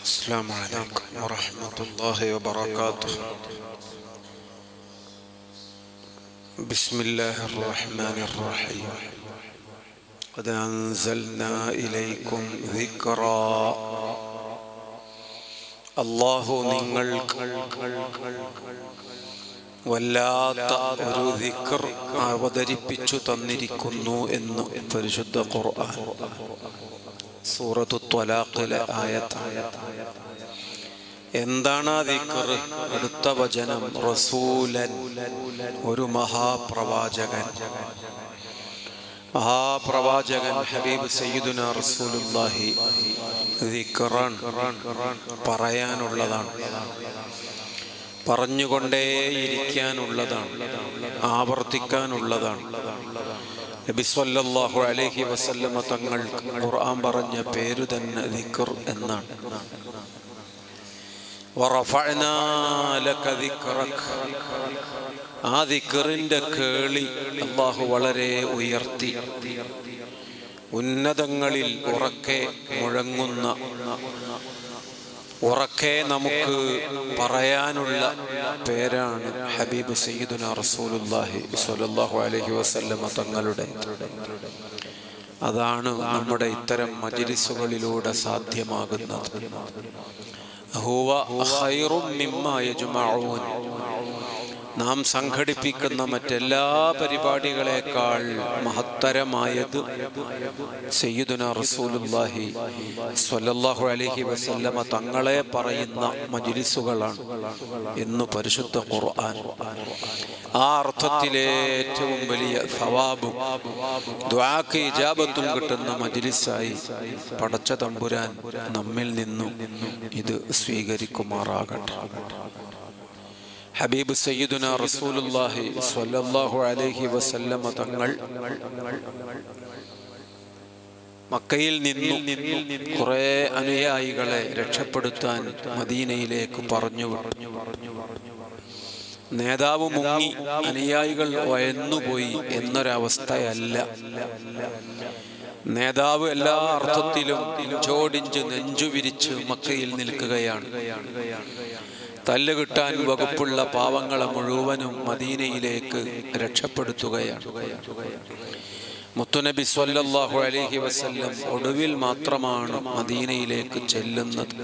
السلام عليكم ورحمة الله وبركاته بسم الله الرحمن الرحيم قد أنزلنا إليكم ذكرا അള്ളാഹു നിങ്ങൾക്ക് വല്ലാത്ത ഒരു ദിക്കർ അവതരിപ്പിച്ചു തന്നിരിക്കുന്നു എന്ന് പരിശുദ്ധ ഖുർആൻ സൂറത്തു ത്വലാഖിലെ ആയത്താണ് എന്താണ് ആ ദിക്കർ അടുത്ത വചനം റസൂലൻ ഒരു മഹാപ്രവാചകൻ മഹാപ്രവാചകൻ ഹബീബ് സയ്യിദുന റസൂലുല്ലാഹി ദിക്റാൻ പറയാനുള്ളതാണ് പറഞ്ഞുകൊണ്ടേയിരിക്കാനുള്ളതാണ് ആവർത്തിക്കാനുള്ളതാണ് നബി സല്ലല്ലാഹു അലൈഹി വസല്ലമ തങ്ങൾ ഖുർആൻ പറഞ്ഞ പേര് തന്നെ ദിക്ർ എന്നാണ് വറഫഅനാ ലക ദിക്റക ആ ദിക്കറിന്റെ കേളി അള്ളാഹു വളരെ ഉയർത്തി ഉന്നതങ്ങളിൽ ഉറക്കെ മുഴങ്ങുന്ന ഉറക്കെ നമുക്ക് പറയാനുള്ള പേരാണ് ഹബീബ് സയ്യിദുന റസൂലുല്ലാഹി സ്വല്ലല്ലാഹു അലൈഹി വസല്ലമ തങ്ങളുടെ അതാണ് നമ്മുടെ ഇത്തരം മജ്ലിസുകളിലൂടെ സാധ്യമാകുന്നത് ഹുവ ഖൈറും മിമ്മ യജ്മഊൻ നാം സംഘടിപ്പിക്കുന്ന മറ്റെല്ലാ പരിപാടികളെക്കാൾ മഹത്തരമായത് സയ്യിദുന റസൂലുല്ലാഹി സ്വല്ലല്ലാഹു അലൈഹി വസല്ലമ തങ്ങളെ പറയുന്ന മജ്ലിസുകളാണ് എന്ന് പരിശുദ്ധ ഖുർആൻ ആ അർത്ഥത്തിലെ ഏറ്റവും വലിയ സവാബും ദ്വാക്ക് ഇജാബത്തും കിട്ടുന്ന മജ്ലിസായി പടച്ച തമ്പുരാൻ നമ്മിൽ നിന്നും ഇത് സ്വീകരിക്കുമാറാകട്ടെ ഹബീബ് സയ്യിദുന റസൂലുല്ലാഹി സ്വല്ലല്ലാഹു അലൈഹി വസല്ലമ തങ്ങൾ മക്കയിൽ നിന്നും കുറെ അനുയായികളെ രക്ഷപ്പെടുത്താൻ മദീനയിലേക്ക് പറഞ്ഞു വിട്ടു നേതാവ് മുങ്ങി അനുയായികൾ വയന്നുപോയി എന്നൊരവസ്ഥയല്ല നേതാവ് എല്ലാ അർത്ഥത്തിലും ഇഞ്ചോടിഞ്ച് നെഞ്ചു വിരിച്ച് മക്കയിൽ നിൽക്കുകയാണ് തല്ല് കിട്ടാൻ വകുപ്പുള്ള പാവങ്ങളെ മുഴുവനും മദീനയിലേക്ക് രക്ഷപ്പെടുത്തുകയാണ് മുത്തുനബി സ്വല്ലല്ലാഹു അലൈഹി വസല്ലം ഒടുവിൽ മാത്രമാണ് മദീനയിലേക്ക് ചെല്ലുന്നത്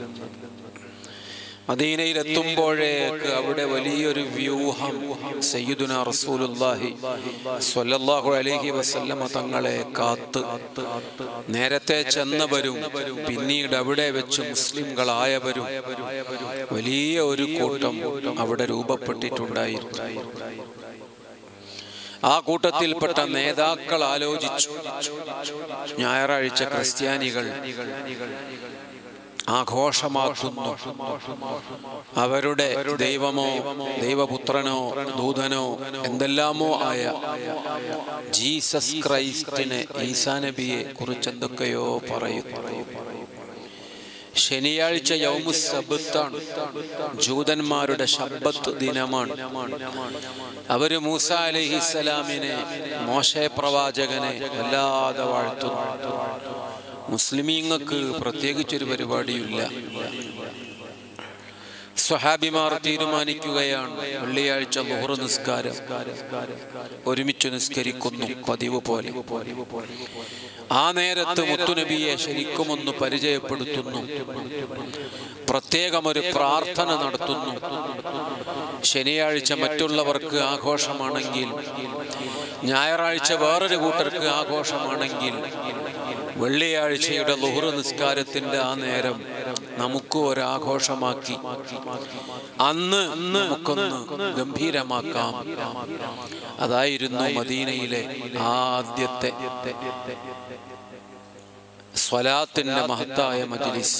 മദീനയിലെത്തുമ്പോഴേക്ക് അവിടെ വലിയൊരു വ്യൂഹം സയ്യിദുന റസൂലുല്ലാഹി സ്വല്ലല്ലാഹു അലൈഹി വസല്ലമ തങ്ങളെ കാത്ത് നേരത്തെ ചെന്നവരും പിന്നീട് അവിടെ വെച്ച് മുസ്ലിംകളായവരും വലിയ ഒരു കൂട്ടം അവിടെ രൂപപ്പെട്ടിട്ടുണ്ടായിരുന്നു ആ കൂട്ടത്തിൽപ്പെട്ട നേതാക്കൾ ആലോചിച്ചു ഞായറാഴ്ച ക്രിസ്ത്യാനികൾ ആഘോഷമാക്കുന്നു അവരുടെ ദൈവമോ ദൈവപുത്രനോ ദൂതനോ എന്തെല്ലാമോ ആയ ജീസസ് ക്രൈസ്റ്റിനെ ഈസാ നബിയെ കുറിച്ച് എന്തൊക്കെയോ പറയുന്നു ശനിയാഴ്ച യൗമുസബത്താണ് ജൂതന്മാരുടെ ശബ്ബത്ത് ദിനമാണ് അവര് മൂസ അലഹിസ്സലാമിനെ മോശ പ്രവാചകനെ വല്ലാതെ വാഴ്ത്തുന്നു മുസ്ലിമീങ്ങൾക്ക് പ്രത്യേകിച്ചൊരു പരിപാടിയില്ല സ്വഹാബിമാർ തീരുമാനിക്കുകയാണ് വെള്ളിയാഴ്ച മുഹർ നിസ്കാരം ഒരുമിച്ച് നിസ്കരിക്കുന്നു പതിവ് പോലെ ആ നേരത്ത് മുത്തുനബിയെ ശരിക്കും ഒന്ന് പരിചയപ്പെടുത്തുന്നു പ്രത്യേകം ഒരു പ്രാർത്ഥന നടത്തുന്നു ശനിയാഴ്ച മറ്റുള്ളവർക്ക് ആഘോഷമാണെങ്കിൽ ഞായറാഴ്ച വേറൊരു കൂട്ടർക്ക് ആഘോഷമാണെങ്കിൽ വെള്ളിയാഴ്ചയുടെ ലുഹുറു നിസ്കാരത്തിന്റെ ആ നേരം നമുക്ക് ഒരാഘോഷമാക്കി അന്ന് നമുക്കൊന്ന് ഗംഭീരമാക്കാം അതായിരുന്നു മദീനയിലെ ആദ്യത്തെ സ്വലാത്തിന്റെ മഹത്തായ മജ്ലിസ്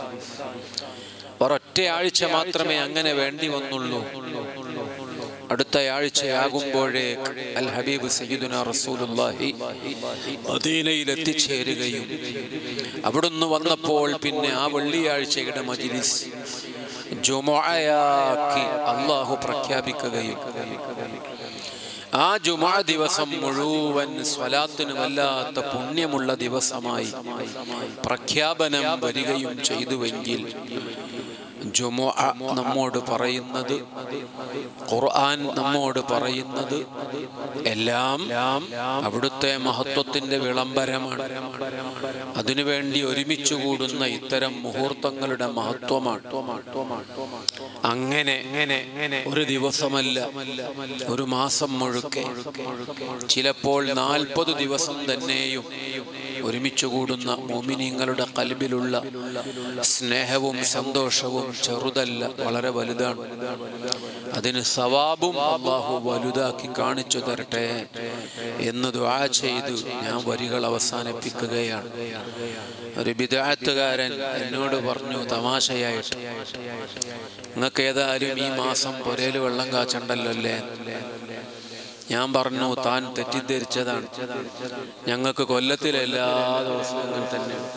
ഒരൊറ്റ ആഴ്ച മാത്രമേ അങ്ങനെ വേണ്ടി വന്നുള്ളൂ അടുത്ത ആഴ്ചയാകുമ്പോഴേ അൽ ഹബീബ് സയ്യിദുന റസൂലുള്ളാഹി മദീനയിൽ എത്തിച്ചേരുകയും അവിടുന്ന് വന്നപ്പോൾ പിന്നെ ആ വെള്ളിയാഴ്ചയുടെ മജ്ലിസ് ജുമുഅയാക്കി അള്ളാഹു പ്രഖ്യാപിക്കുകയും ആ ജുമാ ദിവസം മുഴുവൻ സ്വലാത്തിന് വല്ലാത്ത പുണ്യമുള്ള ദിവസമായി പ്രഖ്യാപനം വരികയും ചെയ്തുവെങ്കിൽ ജുമുഅ നമ്മോട് പറയുന്നത് ഖുർആൻ നമ്മോട് പറയുന്നത് എല്ലാം അവിടുത്തെ മഹത്വത്തിന്റെ വിളംബരമാണ് അതിനുവേണ്ടി ഒരുമിച്ച് കൂടുന്ന ഇത്തരം മുഹൂർത്തങ്ങളുടെ മഹത്വമാണ് അങ്ങനെ ഒരു ദിവസമല്ല ഒരു മാസം മുഴുക്കെ ചിലപ്പോൾ നാൽപ്പത് ദിവസം തന്നെയും ഒരുമിച്ച് കൂടുന്ന മോമിനിങ്ങളുടെ കൽബിലുള്ള സ്നേഹവും സന്തോഷവും ചെറുതല്ല വളരെ വലുതാണ് അതിന് സവാബും അള്ളാഹു വലുതാക്കി കാണിച്ചു തരട്ടെ എന്ന് ദുആ ചെയ്തു ഞാൻ വരികൾ അവസാനിപ്പിക്കുകയാണ് ഒരു വിദാത്തുകാരൻ എന്നോട് പറഞ്ഞു തമാശയായിട്ട് നിങ്ങൾക്ക് ഏതായാലും ഈ മാസം പുരയിൽ വെള്ളം കാച്ചണ്ടല്ലോ അല്ലേ ഞാൻ പറഞ്ഞു താൻ തെറ്റിദ്ധരിച്ചതാണ് ഞങ്ങൾക്ക് കൊല്ലത്തിൽ എല്ലാ ദിവസവും അങ്ങനെ തന്നെയാണ്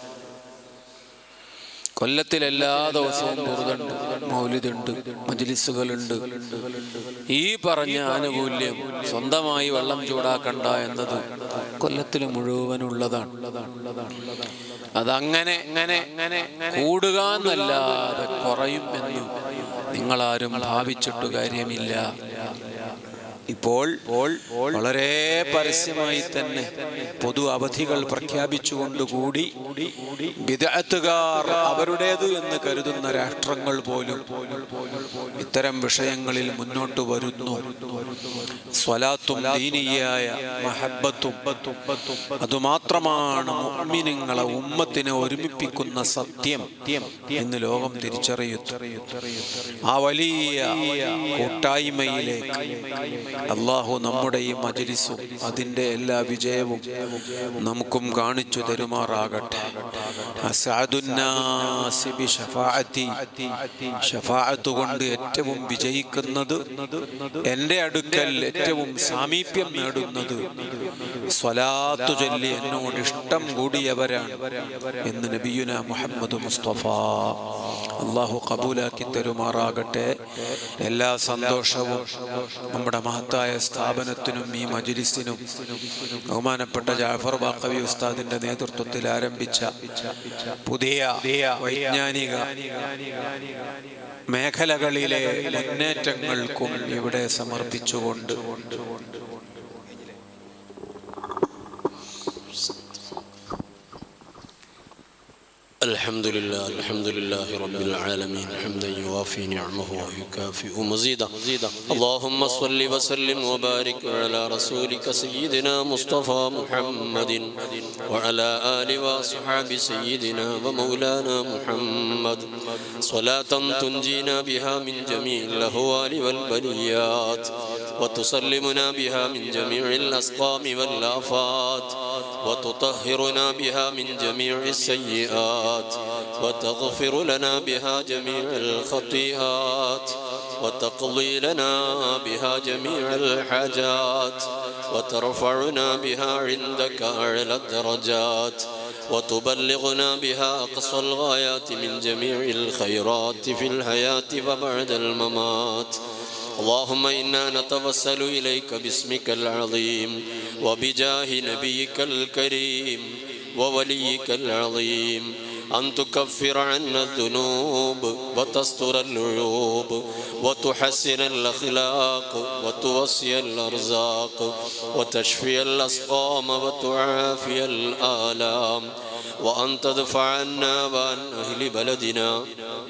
കൊല്ലത്തിൽ എല്ലാ ദിവസവും ബുറുദുണ്ട് മൗലിദുണ്ട് മജ്ലിസുകളുണ്ട് ഈ പറഞ്ഞ ആനുകൂല്യം സ്വന്തമായി വെള്ളം ചൂടാക്കണ്ട എന്നത് കൊല്ലത്തിൽ മുഴുവനുള്ളതാണ് അതങ്ങനെ കൂടുക എന്നല്ലാതെ കുറയും എന്ന് നിങ്ങളാരും ഭാവിച്ചിട്ട് കാര്യമില്ല ഇപ്പോൾ വളരെ പരസ്യമായി തന്നെ പൊതു അവധികൾ പ്രഖ്യാപിച്ചുകൊണ്ടുകൂടി വിദഗ്ധകാർ അവരുടേത് എന്ന് കരുതുന്ന രാഷ്ട്രങ്ങൾ പോലും ഇത്തരം വിഷയങ്ങളിൽ മുന്നോട്ട് വരുന്നു സ്വലാത്തും ദീനീയായ മഹബത്തും അതുമാത്രമാണ് മുഅ്മിനീങ്ങളെ ഉമ്മത്തിനെ ഒരുമിപ്പിക്കുന്ന സത്യം എന്ന് ലോകം തിരിച്ചറിയുന്നു ആ വലിയ കൂട്ടായ്മയിലേക്ക് അള്ളാഹു നമ്മുടെ ഈ മജലിസും അതിൻ്റെ എല്ലാ വിജയവും നമുക്കും കാണിച്ചു തരുമാറാകട്ടെ അസാദുന്നാസി ബി ഷഫാഅത്തി. ഷഫാഅത്ത് കൊണ്ട് ഏറ്റവും വിജയിക്കുന്നത് എൻ്റെ അടുക്കൽ ഏറ്റവും സാമീപ്യം നേടുന്നത് സ്വലാത്തു ചൊല്ലി എന്നോട് ഇഷ്ടം കൂടിയവരാണ് എന്ന് നബിയുന മുഹമ്മദ് മുസ്തഫ അള്ളാഹു കബൂലാക്കി തരുമാറാകട്ടെ എല്ലാ സന്തോഷവും നമ്മുടെ മഹത്തായ സ്ഥാപനത്തിനും ഈ മജ്ലിസിനും ബഹുമാനപ്പെട്ട ജാഫർ ബാക്കവി ഉസ്താദിന്റെ നേതൃത്വത്തിൽ ആരംഭിച്ച പുതിയ വൈജ്ഞാനിക മേഖലകളിലെ മുന്നേറ്റങ്ങൾക്കും ഇവിടെ സമർപ്പിച്ചുകൊണ്ട് الحمد لله الحمد لله رب العالمين حمدا يوافي نعمه ويكافئ مزيدا اللهم صل وسلم وبارك على رسولك سيدنا مصطفى محمد وعلى آل وأصحاب سيدنا ومولانا محمد صلاة تنجينا بها من جميع الأهوال والبليات وتسلمنا بها من جميع الأسقام والآفات وتطهرنا بها من جميع السيئات وتغفر لنا بها جميع الخطيئات وتقضي لنا بها جميع الحاجات وترفعنا بها عندك أعلى الدرجات وتبلغنا بها أقصى الغايات من جميع الخيرات في الحياة وبعد الممات اللهم إنا نتوسل إليك باسمك العظيم وبجاه نبيك الكريم ووليك العظيم أن تكفر عنا الذنوب وتستر العيوب وتحسن الأخلاق وتوصي الأرزاق وتشفي الأسقام وتعافي الآلام وأن تدفع عنا وعن أهل بلدنا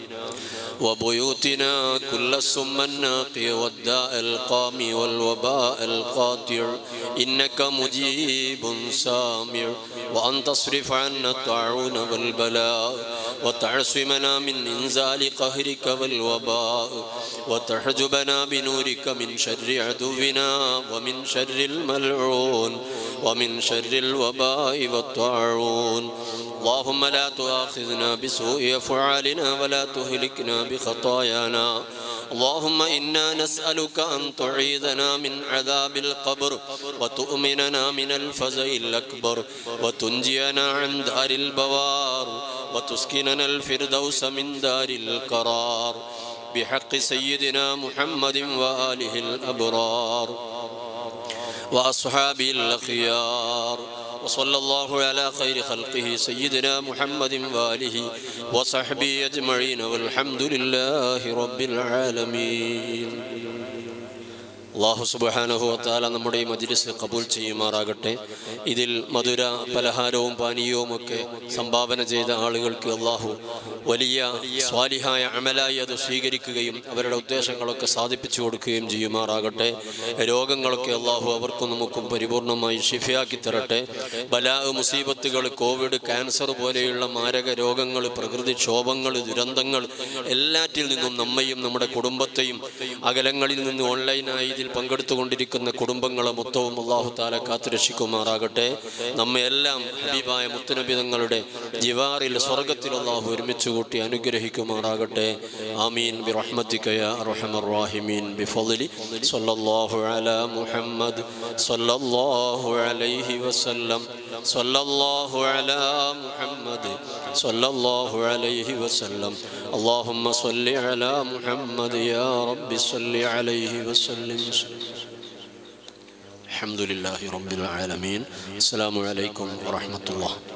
وبيوتنا كل السم الناقي والداء القام والوباء القاطع إنك مجيب سامع وأن تصرف عنا الطاعون والبلاء وتعصمنا من إنزال قهرك والوباء وتحجبنا بنورك من شر عدونا ومن شر الملعون ومن شر الوباء والطاعون اللهم لا تؤاخذنا بسوء أفعالنا ولا تهلكنا بخطايانا اللهم إنا نسألك أن تعيذنا من عذاب القبر وتؤمننا من الفزع الأكبر وتنجينا عن دار البوار وتسكننا الفردوس من دار القرار بحق سيدنا محمد وآله الأبرار وأصحابه الأخيار وصلى الله على خير خلقه سيدنا محمد وآله وصحبه أجمعين والحمد لله رب العالمين അള്ളാഹു സുബാനഹു വത്താല നമ്മുടെ ഈ മജ്ലിസ് കബൂൽ ചെയ്യുമാറാകട്ടെ ഇതിൽ മധുര പലഹാരവും പാനീയവും ഒക്കെ സംഭാവന ചെയ്ത ആളുകൾക്ക് അള്ളാഹു വലിയ സ്വാലിഹായ അമലായി അത് സ്വീകരിക്കുകയും അവരുടെ ഉദ്ദേശങ്ങളൊക്കെ സാധിപ്പിച്ചു കൊടുക്കുകയും ചെയ്യുമാറാകട്ടെ രോഗങ്ങളൊക്കെ അള്ളാഹു അവർക്കും നമുക്കും പരിപൂർണമായി ഷിഫയാക്കി തരട്ടെ ബലാ മുസീബത്തുകൾ കോവിഡ് ക്യാൻസർ പോലെയുള്ള മാരക രോഗങ്ങൾ പ്രകൃതിക്ഷോഭങ്ങൾ ദുരന്തങ്ങൾ എല്ലാറ്റിൽ നിന്നും നമ്മയും നമ്മുടെ കുടുംബത്തെയും അകലങ്ങളിൽ നിന്ന് ഓൺലൈനായി ഇതിൽ പങ്കെടുത്തുകൊണ്ടിരിക്കുന്ന കുടുംബങ്ങളെ മൊത്തവും അള്ളാഹു താല കാത്തുരക്ഷിക്കുമാറാകട്ടെ നമ്മയെല്ലാം ഹബീബായ മുത്തുനബിതങ്ങളുടെ ജിവാറിൽ സ്വർഗത്തിൽ അള്ളാഹു ഒരുമിച്ച് കൂട്ടി അനുഗ്രഹിക്കുമാറാകട്ടെ ആമീൻ ബി റഹ്മത്തിക്കയ അർഹമർ റാഹിമീൻ ബി ഫضലി സല്ലല്ലാഹു അലാ മുഹമ്മദ് സല്ലല്ലാഹു അലൈഹി വസല്ലം സല്ലല്ലാഹു അലാ മുഹമ്മദ് സല്ലല്ലാഹു അലൈഹി വസല്ലം اللهم صل على محمد يا رب صل عليه وسلم الحمد لله رب العالمين السلام عليكم ورحمة الله